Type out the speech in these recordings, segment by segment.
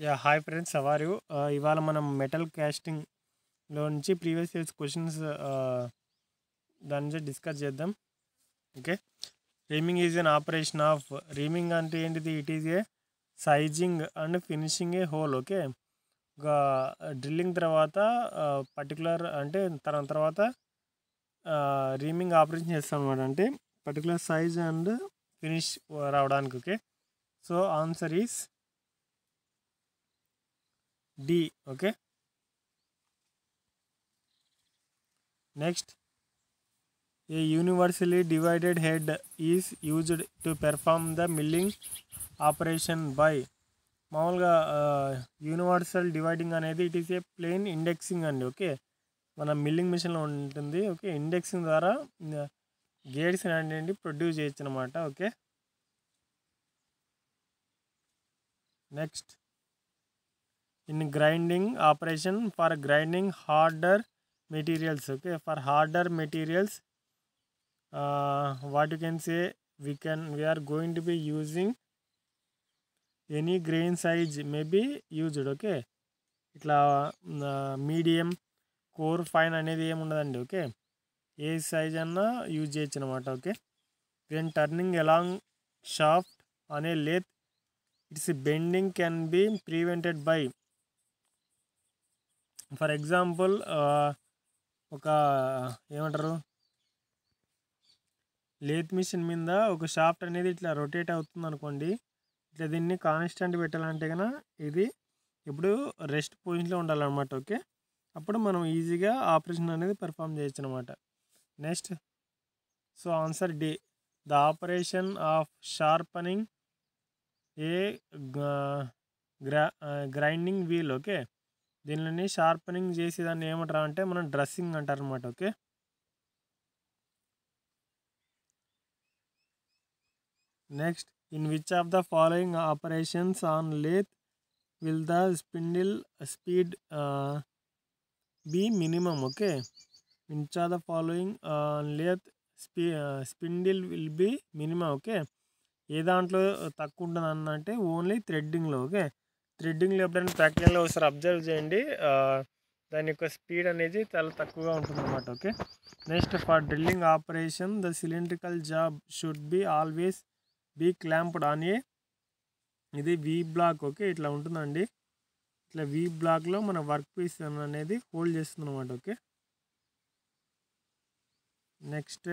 yeah hi friends అవారు ఇవాళ మనం metal క్యాస్టింగ్లో నుంచి ప్రీవియస్ ఇయర్స్ క్వశ్చన్స్ దాని నుంచి డిస్కస్ చేద్దాం okay reaming is an operation of reaming అంటే ఏంటిది it is a sizing and finishing a hole okay ఒక డ్రిల్లింగ్ తర్వాత పర్టికులర్ అంటే తన తర్వాత రీమింగ్ ఆపరేషన్ చేస్తాం అనమాట అంటే పర్టికులర్ సైజ్ అండ్ ఫినిష్ రావడానికి okay so answer is D okay next a universally divided head is used to perform the milling operation by మామూలుగా యూనివర్సల్ డివైడింగ్ అనేది it is a plain indexing అండి okay మన milling మిషన్లో ఉంటుంది okay indexing ద్వారా gates అనేవి produce చేయొచ్చు అనమాట okay next in grinding operation for grinding harder materials okay for harder materials what you can say we can we're going to be using any grain size may be used okay ఇట్లా medium coarse fine అనేది ఏముండదండి okay ఏ size అన్నా use చేయొచ్చు అనమాట okay then turning along shaft అనే lathe it's bending can be prevented by for example ఒక ఏమంటారు లేత్ మిషన్ మీద ఒక షాఫ్ట్ అనేది ఇట్లా రొటేట్ అవుతుంది అనుకోండి ఇట్లా దీన్ని కాన్స్టెంట్ పెట్టాలంటే కనుక ఇది ఇప్పుడు రెస్ట్ పొజిషన్లో ఉండాలన్నమాట ఓకే అప్పుడు మనం ఈజీగా ఆపరేషన్ అనేది పెర్ఫామ్ చేయొచ్చు అనమాట next so answer D the operation of sharpening a గ్రా గ్రైండింగ్ వీల్ ఓకే దీనిని షార్పనింగ్ చేసి దాన్ని ఏమంటారు అంటే మనం డ్రెస్సింగ్ అంటారు అనమాట okay next in which of the following operations on lathe will the spindle speed be minimum okay which of the following lathe స్పీ spindle will be minimum okay ఏ దాంట్లో తక్కువ ఉంటుంది అన్న అంటే ఓన్లీ థ్రెడ్డింగ్లో ఓకే థ్రెడ్డింగ్లో ఎప్పుడైనా ప్రాక్టికల్గా ఒకసారి అబ్జర్వ్ చేయండి దాని యొక్క స్పీడ్ అనేది చాలా తక్కువగా ఉంటుంది అనమాట okay next for drilling operation the cylindrical job should be always be clamped on a ఇది వి బ్లాక్ ఓకే ఇట్లా ఉంటుందండి ఇట్లా వి బ్లాక్లో మన వర్క్ పీస్ అనేది హోల్డ్ చేస్తుంది అనమాట okay next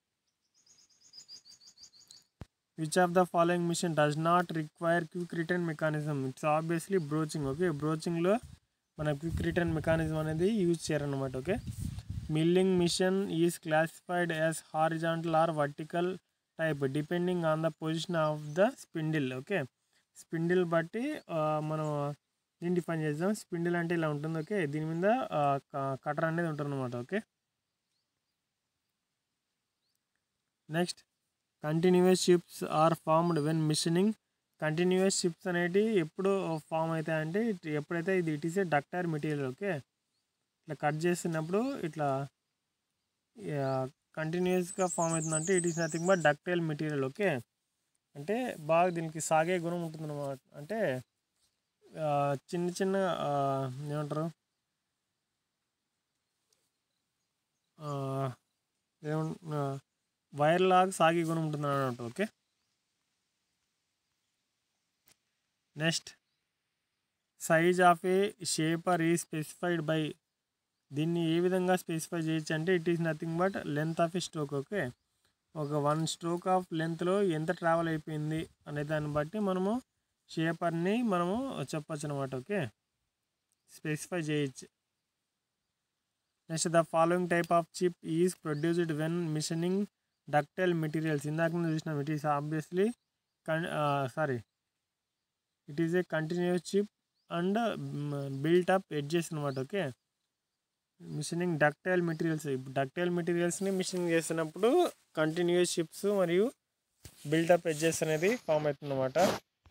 which of the following machine does not require quick return mechanism it's obviously broaching okay బ్రోచింగ్లో మన క్విక్ రిటర్న్ మెకానిజం అనేది యూజ్ చేయరనమాట okay milling machine is classified as horizontal or vertical type depending on the position of the spindle okay spindle బట్టి మనం దీన్ని define చేద్దాం spindle అంటే ఇలా ఉంటుంది ఓకే దీని మీద కటర్ అనేది ఉంటుంది అనమాట okay next continuous chips are formed when machining continuous chips అనేవి ఎప్పుడు ఫామ్ అవుతాయంటే ఎప్పుడైతే ఇది it is a ductile material okay ఇట్లా కట్ చేస్తున్నప్పుడు ఇట్లా కంటిన్యూస్గా ఫామ్ అవుతుందంటే it is nothing but ductile material okay అంటే బాగా దీనికి సాగే గుణం ఉంటుంది అనమాట అంటే చిన్న చిన్న ఏమంటారు ఏమంట వైర్ లాగా సాగే గుణం ఉంటుంది అన్నట్టు okay next size of a shaper ఈ స్పెసిఫైడ్ బై దీన్ని ఏ విధంగా స్పెసిఫై చేయొచ్చు అంటే it is nothing but length of a stroke okay ఒక వన్ స్ట్రోక్ ఆఫ్ లెంత్లో ఎంత ట్రావెల్ అయిపోయింది అనే దాన్ని బట్టి మనము షేపర్ని మనము చెప్పచ్చు అనమాట ఓకే స్పెసిఫై చేయొచ్చు next the following type of chip is produced when machining ductile materials ఇందాక చూసినాం ఇట్ ఈస్ ఆబ్వియస్లీ కన్ sorry it is a continuous chip and built up edges అనమాట ఓకే మిషనింగ్ డక్టైల్ మెటీరియల్స్ ఇప్పుడు ductile మెటీరియల్స్ని machining చేస్తున్నప్పుడు continuous chips మరియు built up edges అనేది form అవుతుంది అనమాట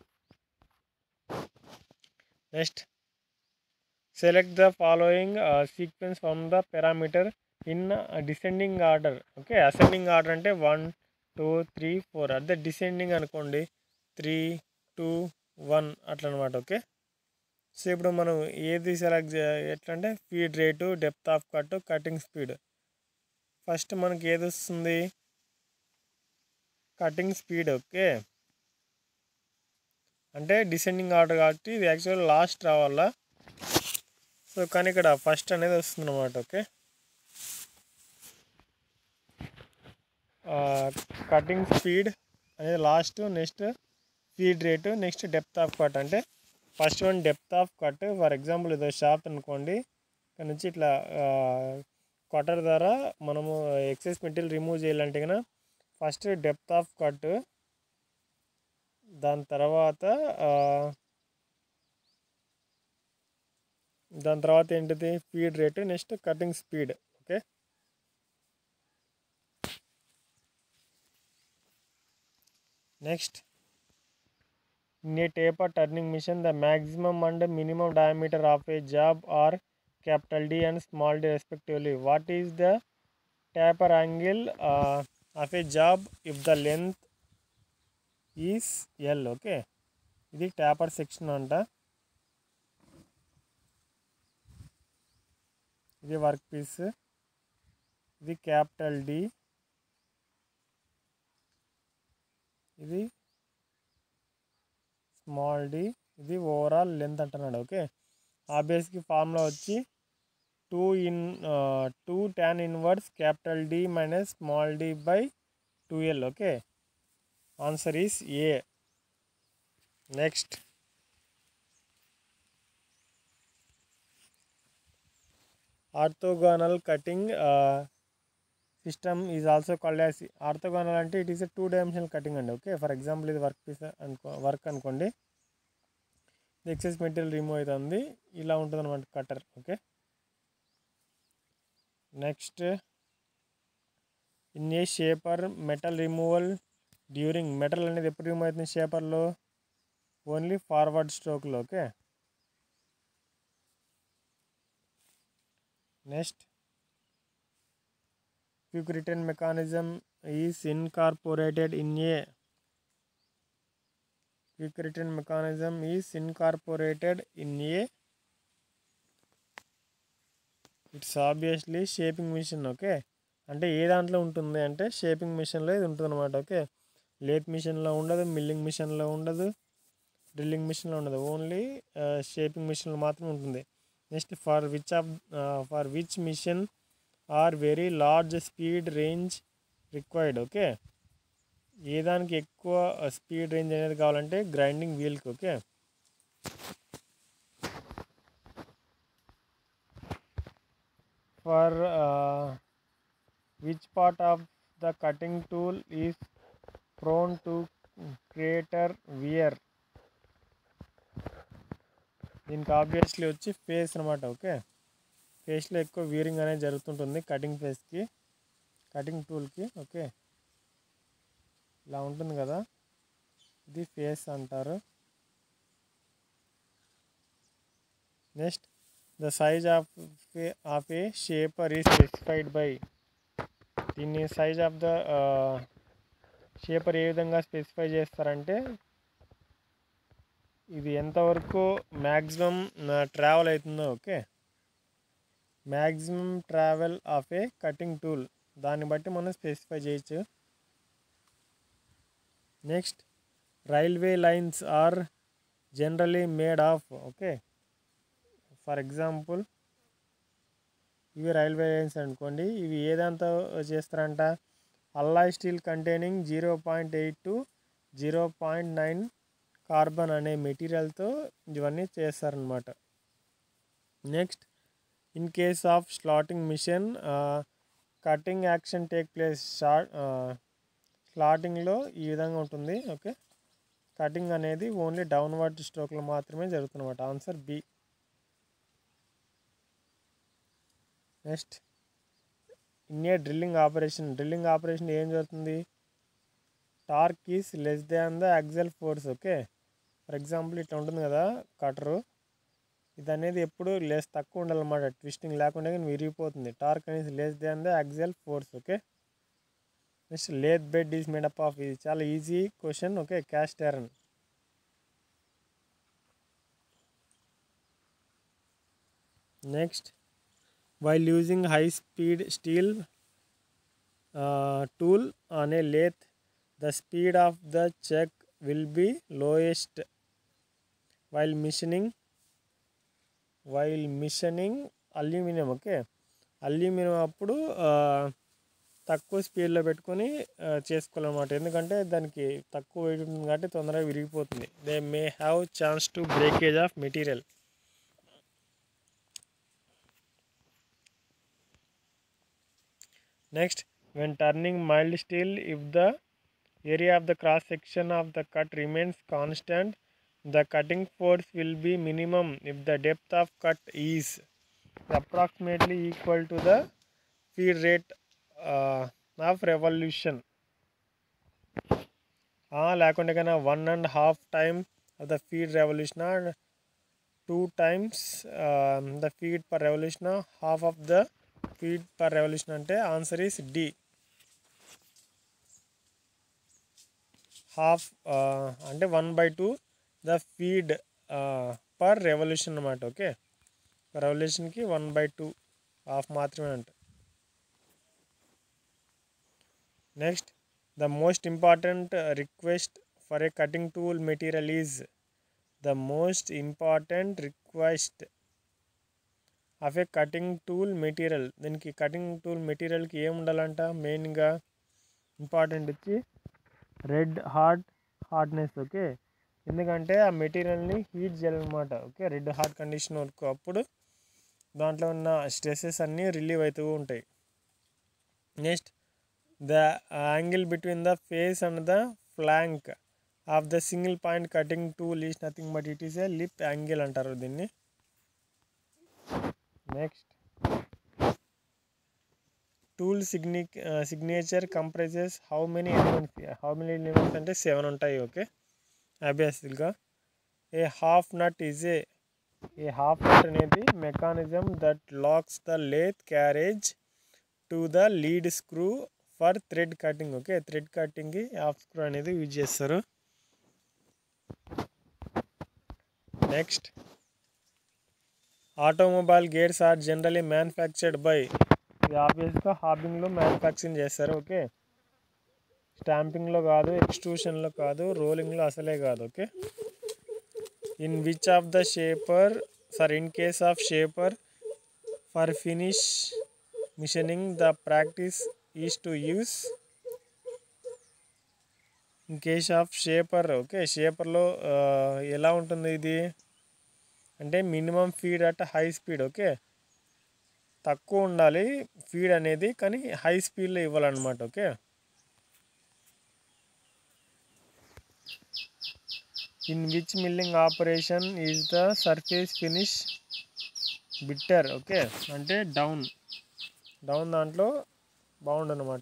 next select the following sequence from the parameter in descending order okay ascending order అంటే one two three four అదే డిసెండింగ్ అనుకోండి త్రీ టూ వన్ అట్లా అనమాట ఓకే సో ఇప్పుడు మనం ఏది సెలెక్ట్ చే ఎట్లా అంటే feed rate depth of cut cutting speed first మనకి ఏది వస్తుంది కటింగ్ స్పీడ్ ఓకే అంటే డిసెండింగ్ ఆర్డర్ కాబట్టి ఇది యాక్చువల్ లాస్ట్ రావాలా సో కానీ ఇక్కడ ఫస్ట్ అనేది వస్తుంది అనమాట ఓకే కటింగ్ స్పీడ్ అనేది last next feed rate next depth of cut అంటే first one depth of cut for example ఇదో షాప్ అనుకోండి ఇక్కడ నుంచి ఇట్లా కటర్ ద్వారా మనము ఎక్సెస్ మెటీరియల్ రిమూవ్ చేయాలంటే కనుక ఫస్ట్ డెప్త్ ఆఫ్ కట్ దాని తర్వాత ఆ, దాని తర్వాత ఏంటిది feed rate next cutting speed okay next in a taper turning machine the maximum and minimum diameter of a job are capital D and small d respectively what is the taper angle uh, of a job if the length is L okay ఇది taper section అంట ఇది work piece ఇది capital D ఇది small D ఇది overall length అంటున్నాడు okay ఆబ్వియస్కి formula వచ్చి two into tan inverse capital D minus small D by two L okay answer is A next orthogonal cutting system is also called as orthogonal అంటే it is a two dimensional cutting అండి okay for example ఇది work piece అనుకో work అనుకోండి excess material remove అవుతుంది ఇలా ఉంటుంది అనమాట cutter okay next in a shaper metal removal during metal అనేది ఎప్పుడు రిమూవ్ అవుతుంది షేపర్లో ఓన్లీ ఫార్వర్డ్ స్ట్రోక్లో okay next quick return mechanism is incorporated in a quick return mechanism is incorporated in a it's obviously shaping machine okay అంటే ఏ దాంట్లో ఉంటుంది అంటే షేపింగ్ మిషన్లో ఇది ఉంటుంది అనమాట ఓకే లేత్ మిషన్లో ఉండదు మిల్లింగ్ మిషన్లో ఉండదు డ్రిల్లింగ్ మిషన్లో ఉండదు ఓన్లీ షేపింగ్ మిషన్లో మాత్రమే ఉంటుంది next for which of for which machine are very large speed range required okay ఏ దానికి ఎక్కువ స్పీడ్ రేంజ్ అనేది కావాలంటే గ్రైండింగ్ వీల్కి okay for which part of the cutting tool is prone to crater wear దీనికి ఆబ్వియస్లీ వచ్చి face అనమాట okay ఫేస్లో ఎక్కువ వీరింగ్ అనేది జరుగుతుంటుంది కటింగ్ ఫేస్కి కటింగ్ టూల్కి ఓకే ఇలా ఉంటుంది కదా ఇది ఫేస్ అంటారు next the size of of a shaper ఈ స్పెసిఫైడ్ బై దీన్ని సైజ్ ఆఫ్ ద షేపర్ ఏ విధంగా స్పెసిఫై చేస్తారంటే ఇది ఎంతవరకు మ్యాక్సిమం ట్రావెల్ అవుతుందో okay maximum travel of a cutting tool దాన్ని బట్టి మనం స్పెసిఫై చేయొచ్చు next railway lines are generally made of okay for example ఇవి రైల్వే లైన్స్ అనుకోండి ఇవి ఏదంతా చేస్తారంట alloy steel containing zero point eight to zero point nine carbon అనే మెటీరియల్తో ఇవన్నీ చేస్తారనమాట next in case of slotting machine cutting action take place short స్లాటింగ్లో ఈ విధంగా ఉంటుంది ఓకే కటింగ్ అనేది ఓన్లీ డౌన్వర్డ్ స్ట్రోక్లో మాత్రమే జరుగుతుందన్నమాట answer B next in a drilling operation drilling operation ఏం జరుగుతుంది torque is less than the axial force okay for example ఇట్లా ఉంటుంది కదా కటరు ఇది అనేది ఎప్పుడు లెస్ తక్కువ ఉండాలన్నమాట ట్విస్టింగ్ లేకుండా కానీ విరిగిపోతుంది టార్క్ అనేది less than the axial force okay next lathe bed is made up of ఇది చాలా easy question okay cast iron next while using high speed steel tool on a lathe the speed of the check will be lowest while machining while machining aluminium okay aluminium అప్పుడు ఆ, తక్కువ స్పీడ్లో పెట్టుకొని ఆ, చేసుకోవాలన్నమాట ఎందుకంటే దానికి తక్కువ వెయిట్ ఉంటుంది కాబట్టి తొందరగా విరిగిపోతుంది they may have chance to breakage of material next when turning mild steel if the area of the cross section of the cut remains constant the cutting force will be minimum if the depth of cut is approximately equal to the feed rate of revolution లేకుంటే కన్నా one and half time of the feed revolution two times the feed per revolution half of the feed per revolution అంటే answer is D half అంటే one by two the feed per revolution అనమాట okay రెవల్యూషన్కి one by two half మాత్రమే అంట next the most important request for a cutting tool material is the most important request of a cutting tool material దీనికి cutting tool మెటీరియల్కి ఏం ఉండాలంట మెయిన్గా important వచ్చి రెడ్ హాట్ హార్డ్నెస్ ఓకే ఎందుకంటే ఆ మెటీరియల్ని హీట్ చేయాలన్నమాట ఓకే రెడ్ హాట్ కండిషన్ వరకు అప్పుడు దాంట్లో ఉన్న స్ట్రెసెస్ అన్నీ రిలీవ్ అవుతూ ఉంటాయి next the angle between the face and the flank of the single point cutting tool is nothing but it is a lip angle అంటారు దీన్ని నెక్స్ట్ టూల్ సిగ్ని signature comprises how many elements how many elements అంటే seven ఉంటాయి okay అభ్యాసులుగా A half nut is a a half nut అనేది mechanism that locks the lathe carriage to the lead screw for thread cutting okay thread కటింగ్కి half screw అనేది use చేస్తారు next automobile gears are generally manufactured by ఇది ఆబ్వియస్గా హాబింగ్లో manufacturing చేస్తారు okay స్టాంపింగ్లో కాదు ఎక్స్ట్రూషన్లో కాదు రోలింగ్లో అసలే కాదు okay in which of the shaper sir in case of shaper for finish machining the practice is to use in case of shaper okay షేపర్లో ఎలా ఉంటుంది ఇది అంటే minimum feed at high speed okay తక్కువ ఉండాలి ఫీడ్ అనేది కానీ high స్పీడ్లో ఇవ్వాలన్నమాట okay in which milling operation is the surface finish better okay అంటే డౌన్ డౌన్ దాంట్లో బాగుండనమాట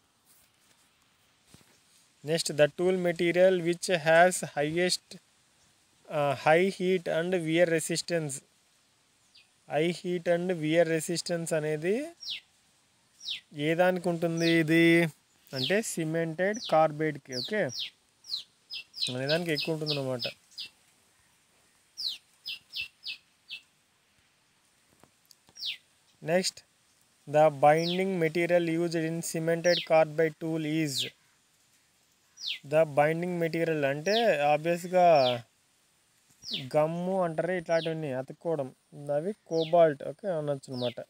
next the tool material which has highest high heat and wear resistance high heat and wear resistance అనేది ఏ దానికి ఉంటుంది ఇది అంటే సిమెంటెడ్ కార్బైడ్కి ఓకే అనే దానికి ఎక్కువ ఉంటుంది అనమాట next the binding material used in cemented carbide tool is the binding material అంటే ఆబ్వియస్గా గమ్ము అంటారు ఇట్లాంటివన్నీ అతుక్కోవడం అవి కోబాల్ట్ ఓకే అనొచ్చు అనమాట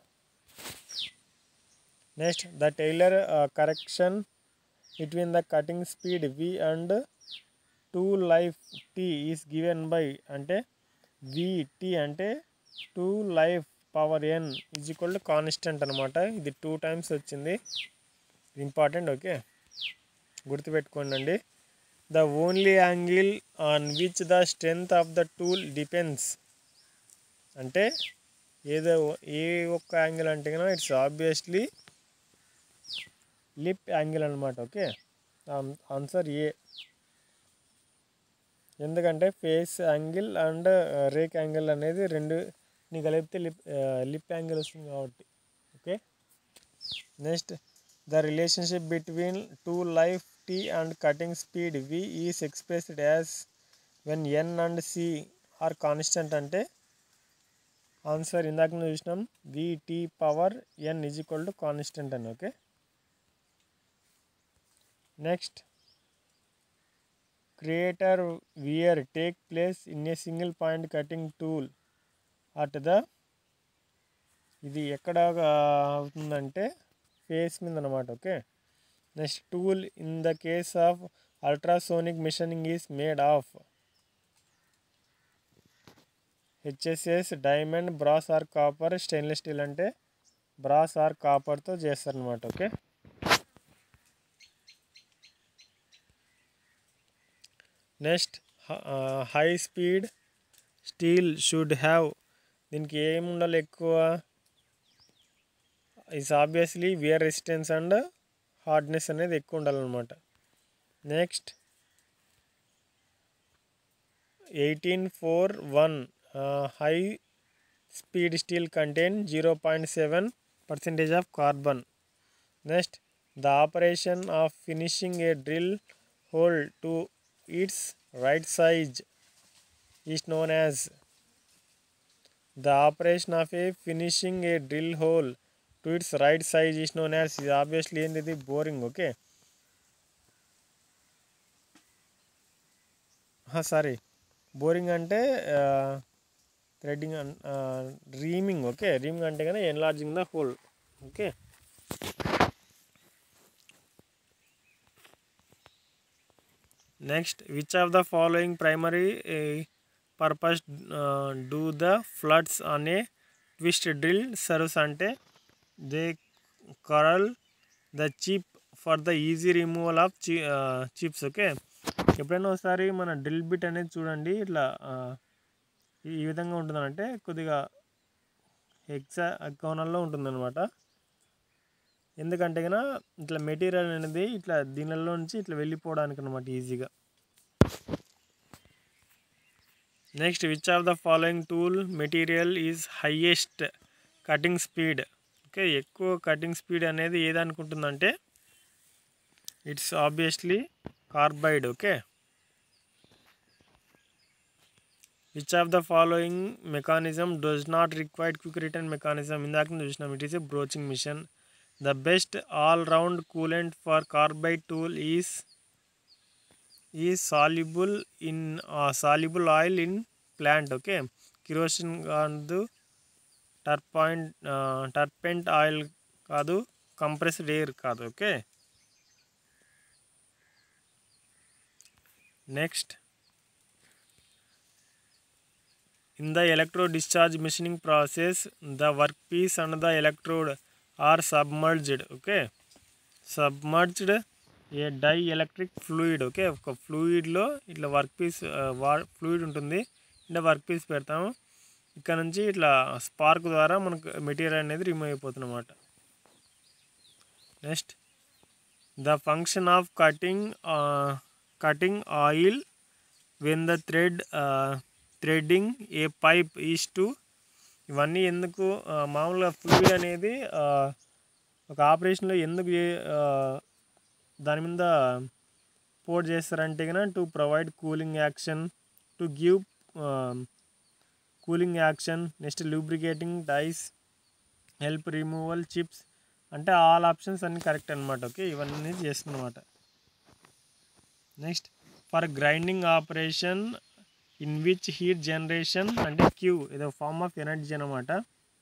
next the Taylor correction between the cutting speed V and tool life T is given by అంటే V T అంటే tool life power N is equal to constant అనమాట ఇది టూ టైమ్స్ వచ్చింది ఇంపార్టెంట్ ఓకే గుర్తుపెట్టుకోండి అండి the only angle on which the strength of the tool depends అంటే ఏదో ఏ ఒక్క యాంగిల్ అంటే కనుక ఇట్స్ ఆబ్వియస్లీ లిప్ యాంగిల్ అనమాట ఓకే ఆన్సర్ ఏ ఎందుకంటే face angle and rake angle అనేది రెండు నీ కలిపితే లిప్ లిప్ యాంగిల్ వస్తుంది కాబట్టి okay next the relationship between tool life T and cutting speed V is expressed as when N and C are constant అంటే answer ఇందాక మనం చూసినాం V T power N is equal to constant అని okay next crater wear take place in a single point cutting tool at the ఇది ఎక్కడ ఆ, అవుతుందంటే face మీద అనమాట okay next tool in the case of ultrasonic machining is made of HSS diamond brass or copper stainless steel అంటే brass or కాపర్తో చేస్తారనమాట okay next high speed steel should have దీనికి ఏమి ఉండాలి ఎక్కువ is obviously wear resistance and hardness అనేది ఎక్కువ ఉండాలన్నమాట next eighteen four one high speed steel contain zero point seven percentage of carbon next the operation of finishing a drill hole to its right size is known as the operation of a finishing a drill hole to its right size is known as ఇది obviously ఏంది ఇది boring okay sorry boring అంటే threading reaming okay reaming అంటే కానీ enlarging the hole okay next which of the following primary purpose do the flutes అనే twist drill serves అంటే they curl the chip for the easy removal of చి chips okay ఎప్పుడైనా ఒకసారి మన drill bit అనేది చూడండి ఇట్లా ఆ, ఈ ఈ విధంగా ఉంటుందంటే కొద్దిగా ఎగ్జా కోణంలో ఉంటుందన్నమాట ఎందుకంటే కన్నా ఇట్లా మెటీరియల్ అనేది ఇట్లా దీనిలో నుంచి ఇట్లా వెళ్ళిపోవడానికి అనమాట ఈజీగా next which of the following tool material is highest cutting speed okay ఎక్కువ కటింగ్ స్పీడ్ అనేది ఏదానికి ఉంటుందంటే it's obviously carbide okay which of the following mechanism does not required quick return mechanism ఇందాక చూసినాం it is a broaching machine the best all round coolant for carbide tool is ఈ soluble in soluble oil in plant okay kerosene కాదు టర్పాయింట్ turpentine oil కాదు compressed air కాదు okay next in the electro discharge machining process the work piece and the electrode are submerged okay submerged a dielectric fluid okay ఒక ఫ్లూయిడ్లో ఇట్లా work piece వా fluid ఉంటుంది ఇట్లా వర్క్ పీస్ పెడతాము ఇక్కడ నుంచి ఇట్లా స్పార్క్ ద్వారా మనకు మెటీరియల్ అనేది రిమూవ్ అయిపోతుంది అనమాట next the function of cutting cutting oil when the thread threading a pipe is to ఇవన్నీ ఎందుకు ఆ, మామూలుగా ఫ్లూయిడ్ అనేది ఆ, ఒక ఆపరేషన్లో ఎందుకు ఏ- ఆ, దాని మీద పోర్ చేస్తారంటే కనుక to provide cooling action to give cooling action next lubricating dies help removal chips అంటే ఆల్ ఆప్షన్స్ అన్నీ కరెక్ట్ అనమాట ఓకే ఇవన్నీ చేస్తుందన్నమాట next for grinding operation in which heat generation అంటే క్యూ ఇదో ఫార్మ్ ఆఫ్ ఎనర్జీ అనమాట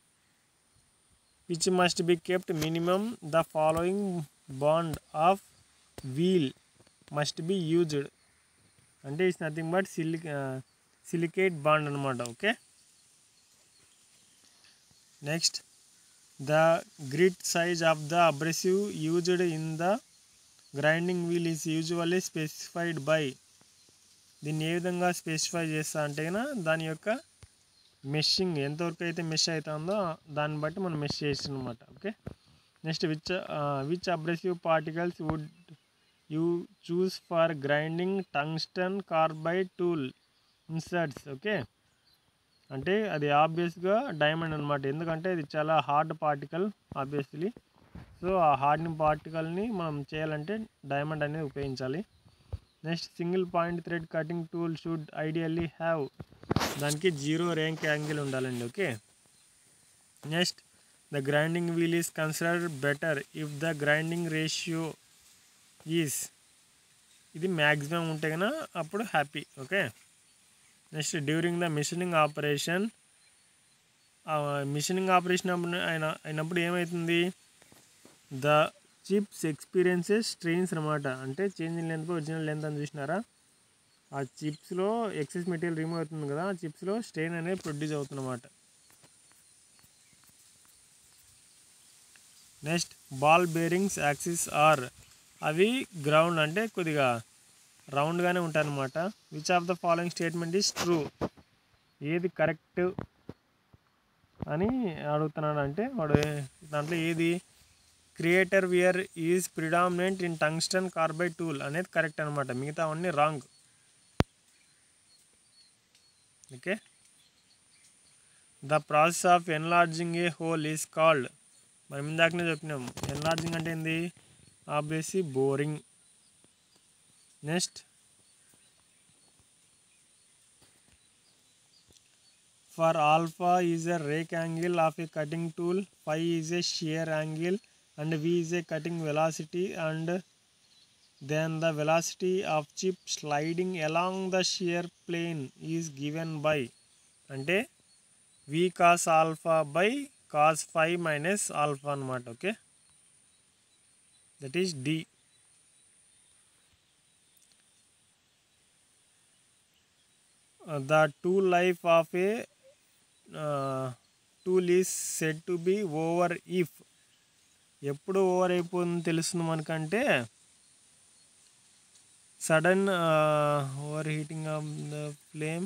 which must be kept minimum the following bond of wheel must be used అంటే it's nothing but సిలిక్ silicate bond అనమాట okay next the grit size of the abrasive used in the grinding wheel is usually specified by దీన్ని ఏ విధంగా specify చేస్తా అంటే కనుక దాని యొక్క మెషింగ్ ఎంతవరకు అయితే మెష్ అవుతుందో దాన్ని బట్టి మనం మెష్ చేస్తాం అనమాట okay next which which abrasive particles would you choose for grinding tungsten carbide tool inserts okay అంటే అది ఆబ్వియస్గా డైమండ్ అనమాట ఎందుకంటే ఇది చాలా హార్డ్ పార్టికల్ ఆబ్వియస్లీ సో ఆ హార్డ్ పార్టికల్ని మనం చేయాలంటే డైమండ్ అనేది ఉపయోగించాలి next single point thread cutting tool should ideally have దానికి జీరో ర్యాంక్ యాంగిల్ ఉండాలండి okay next the grinding wheel is considered better if the grinding ratio is ఇది maximum ఉంటే కన్నా అప్పుడు happy okay next during the machining operation machining operation అప్పుడు అయిన అయినప్పుడు ఏమవుతుంది ద చిప్స్ ఎక్స్పీరియన్సెస్ స్ట్రెయిన్స్ అనమాట అంటే change in length original length అని చూసినారా ఆ చిప్స్లో ఎక్సెస్ మెటీరియల్ రిమూవ్ అవుతుంది కదా ఆ చిప్స్లో స్ట్రెయిన్ అనేది ప్రొడ్యూస్ అవుతుందన్నమాట next ball bearings axis are అవి గ్రౌండ్ అంటే కొద్దిగా రౌండ్గానే ఉంటాయన్నమాట which of the following statement is true ఏది కరెక్ట్ అని అడుగుతున్నాడు అంటే వాడు దాంట్లో ఏది crater wear is predominant in tungsten carbide tool అనేది కరెక్ట్ అనమాట మిగతా అవన్నీ wrong okay the process of enlarging a hole is called మనం ఇందాకనే చెప్పినాం ఎన్లార్జింగ్ అంటే ఏంది obviously boring next For alpha is a rake angle of a cutting tool, phi is a shear angle, and v is a cutting velocity, and then the velocity of chip sliding along the shear plane is given by అంటే v cos alpha by cos phi minus alpha అనమాట okay that is D the tool life of a uh, tool is said to be over if ఎప్పుడు over అయిపోతుందో తెలుస్తుంది మనకంటే sudden over heating of the flame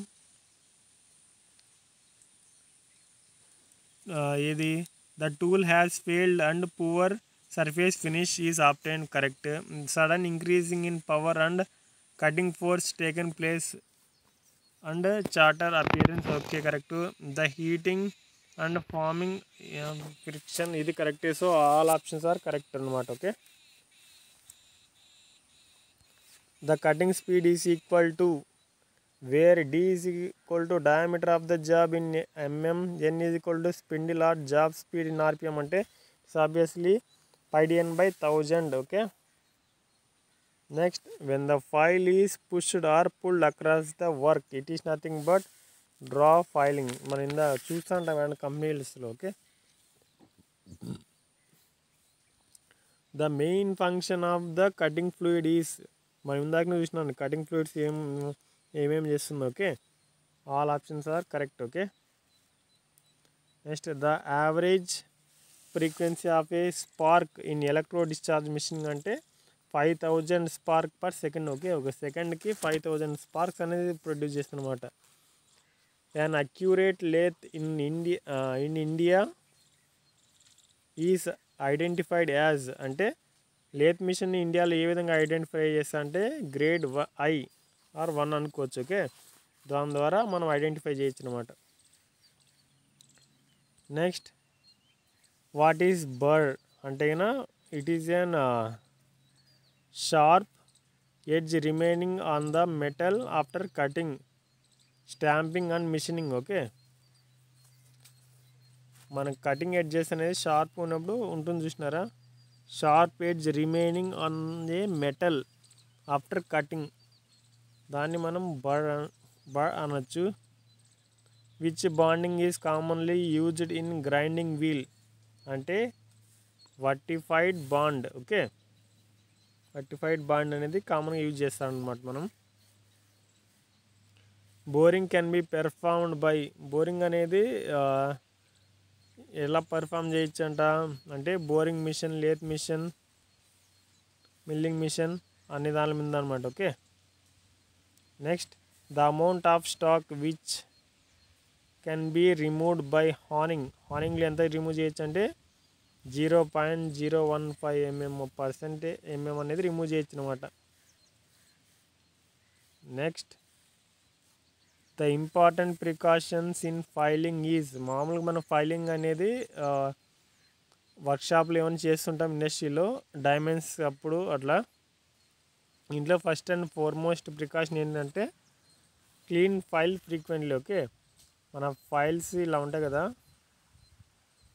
ఇది the tool has failed and poor surface finish is obtain correct sudden increasing in power and cutting force taken place and chatter appearance okay correct the heating and forming friction ఇది correct so all options are correct అనమాట okay the cutting speed is equal to where D is equal to diameter of the job in MM N is equal to spindle or job speed in RPM అంటే it's obviously pi DN by thousand okay next when the file is pushed or pulled across the work it is nothing but draw filing మనం ఇందా చూస్తుంటాం అండి కంపెనీస్లో okay the main function of the cutting fluid is మనం ఇందాక చూసినాను cutting fluids ఏం ఏమేమి చేస్తుంది okay all options are correct okay next the average frequency of a spark in electro discharge machine అంటే five thousand spark per second okay ఒక సెకండ్కి five thousand sparks అనేది ప్రొడ్యూస్ చేస్తుందన్నమాట and accurate lathe in India in India is identified as అంటే lathe machine ఇండియాలో ఏ విధంగా identify చేస్తా అంటే గ్రేడ్ ఐ ఆర్ వన్ అనుకోవచ్చు ఓకే దాని ద్వారా మనం ఐడెంటిఫై చేయొచ్చు అనమాట నెక్స్ట్ వాట్ ఈస్ బర్డ్ అంటే it is an sharp edge remaining on the metal after cutting stamping and machining okay మన కటింగ్ ఎడ్జెస్ అనేది షార్ప్ ఉన్నప్పుడు ఉంటుంది చూసినారా sharp edge remaining on a metal after cutting దాన్ని మనం బడ్ బడ్ అనొచ్చు which bonding is commonly used in grinding wheel అంటే vitrified bond okay vitrified bond అనేది కామన్గా యూజ్ చేస్తాం అనమాట మనం boring can be performed by boring అనేది ఆ, ఎలా పర్ఫామ్ చేయొచ్చు అంట అంటే boring machine lathe machine milling machine అన్ని దాని మీద అనమాట okay next the amount of stock which can be removed by honing హార్నింగ్లో ఎంత రిమూవ్ చేయొచ్చు అంటే zero point zero one five MM percent MM అనేది రిమూవ్ చేయొచ్చు అనమాట next the important precautions in filing is మామూలుగా మనం ఫైలింగ్ అనేది వర్క్షాప్లో ఏమైనా చేస్తుంటాం ఇండస్ట్రీలో డైమండ్స్ అప్పుడు అట్లా ఇంట్లో ఫస్ట్ అండ్ ఫార్మోస్ట్ ప్రికాషన్ ఏంటంటే క్లీన్ ఫైల్ ఫ్రీక్వెంట్లీ ఓకే మన ఫైల్స్ ఇలా ఉంటాయి కదా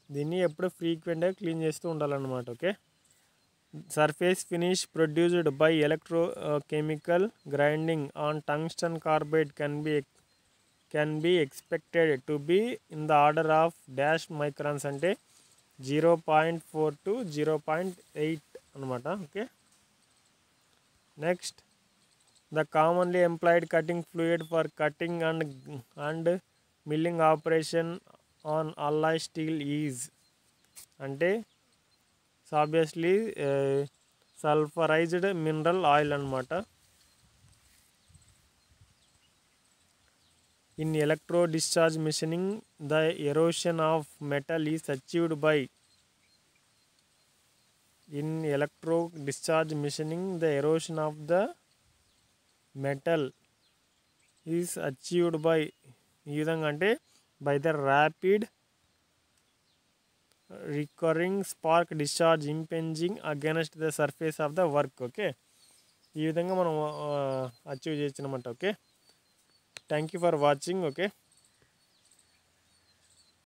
దీన్ని ఎప్పుడు ఫ్రీక్వెంట్గా క్లీన్ చేస్తూ ఉండాలన్నమాట okay surface finish produced by electro chemical grinding on tungsten carbide can be can be expected to be in the order of dash microns అంటే zero point four to zero point eight అనమాట okay next the commonly employed cutting fluid for cutting and and milling operation on alloy steel is అంటే obviously sulphurised mineral oil అనమాట in electro discharge machining the erosion of metal is achieved by in electro discharge machining the erosion of the metal is achieved by ఈ విధంగా అంటే by the rapid recurring spark discharge impinging against the surface of the work okay ఈ విధంగా మనం achieve చేయొచ్చు అనమాట okay thank you for watching okay